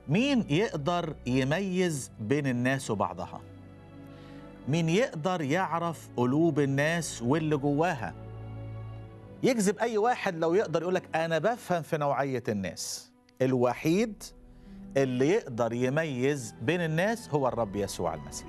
مين يقدر يميز بين الناس وبعضها مين يقدر يعرف قلوب الناس واللي جواها يكذب اي واحد لو يقدر يقولك انا بفهم في نوعيه الناس الوحيد اللي يقدر يميز بين الناس هو الرب يسوع المسيح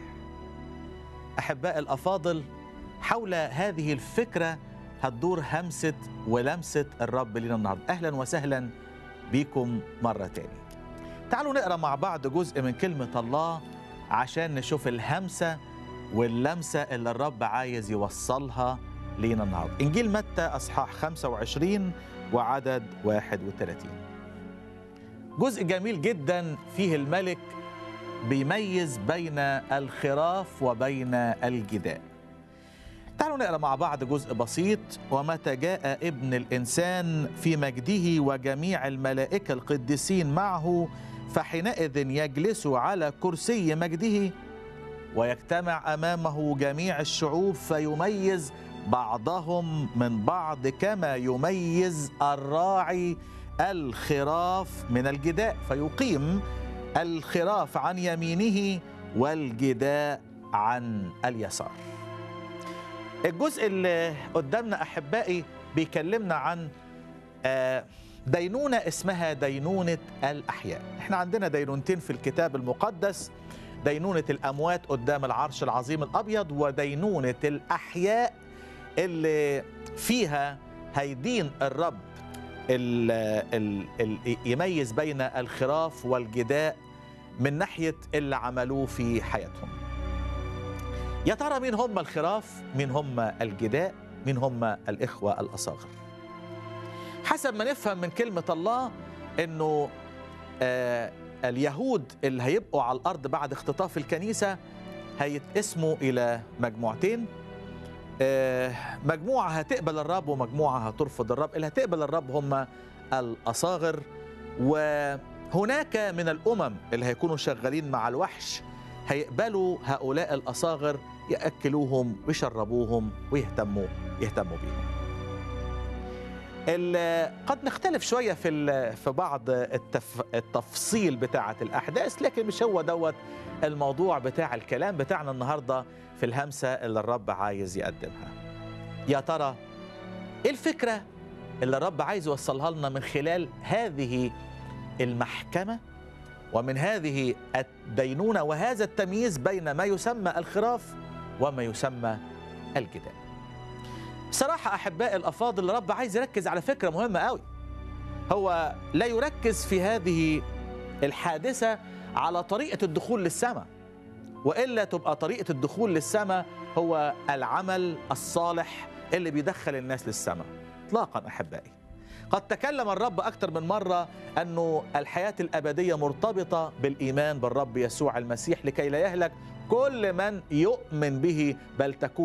احباء الافاضل حول هذه الفكره هتدور همسه ولمسه الرب لنا النهارده اهلا وسهلا بيكم مره تاني تعالوا نقرا مع بعض جزء من كلمه الله عشان نشوف الهمسه واللمسه اللي الرب عايز يوصلها لينا النهارده انجيل متى اصحاح 25 وعدد 31 جزء جميل جدا فيه الملك بيميز بين الخراف وبين الجداء تعالوا نقرا مع بعض جزء بسيط ومتى جاء ابن الانسان في مجده وجميع الملائكه القديسين معه فحينئذ يجلس على كرسي مجده ويجتمع امامه جميع الشعوب فيميز بعضهم من بعض كما يميز الراعي الخراف من الجداء فيقيم الخراف عن يمينه والجداء عن اليسار الجزء اللي قدامنا احبائي بيكلمنا عن دينونه اسمها دينونه الاحياء احنا عندنا دينونتين في الكتاب المقدس دينونه الاموات قدام العرش العظيم الابيض ودينونه الاحياء اللي فيها هيدين الرب ال ال ال يميز بين الخراف والجداء من ناحيه اللي عملوه في حياتهم يا ترى مين هم الخراف مين هم الجداء مين هم الاخوه الاصاغر حسب ما نفهم من كلمه الله انه آه اليهود اللي هيبقوا على الارض بعد اختطاف الكنيسه هيتقسموا الى مجموعتين آه مجموعه هتقبل الرب ومجموعه هترفض الرب اللي هتقبل الرب هم الاصاغر وهناك من الامم اللي هيكونوا شغالين مع الوحش هيقبلوا هؤلاء الاصاغر ياكلوهم ويشربوهم ويهتموا يهتموا بيهم قد نختلف شويه في في بعض التف... التفصيل بتاعه الاحداث لكن مش هو دوت الموضوع بتاع الكلام بتاعنا النهارده في الهمسه اللي الرب عايز يقدمها يا ترى ايه الفكره اللي الرب عايز يوصلها لنا من خلال هذه المحكمه ومن هذه الدينونه وهذا التمييز بين ما يسمى الخراف وما يسمى الجدال بصراحة أحباء الأفاضل الرب عايز يركز على فكرة مهمة قوي هو لا يركز في هذه الحادثة على طريقة الدخول للسماء وإلا تبقى طريقة الدخول للسماء هو العمل الصالح اللي بيدخل الناس للسماء إطلاقا أحبائي قد تكلم الرب أكثر من مرة أنه الحياة الأبدية مرتبطة بالإيمان بالرب يسوع المسيح لكي لا يهلك كل من يؤمن به بل تكون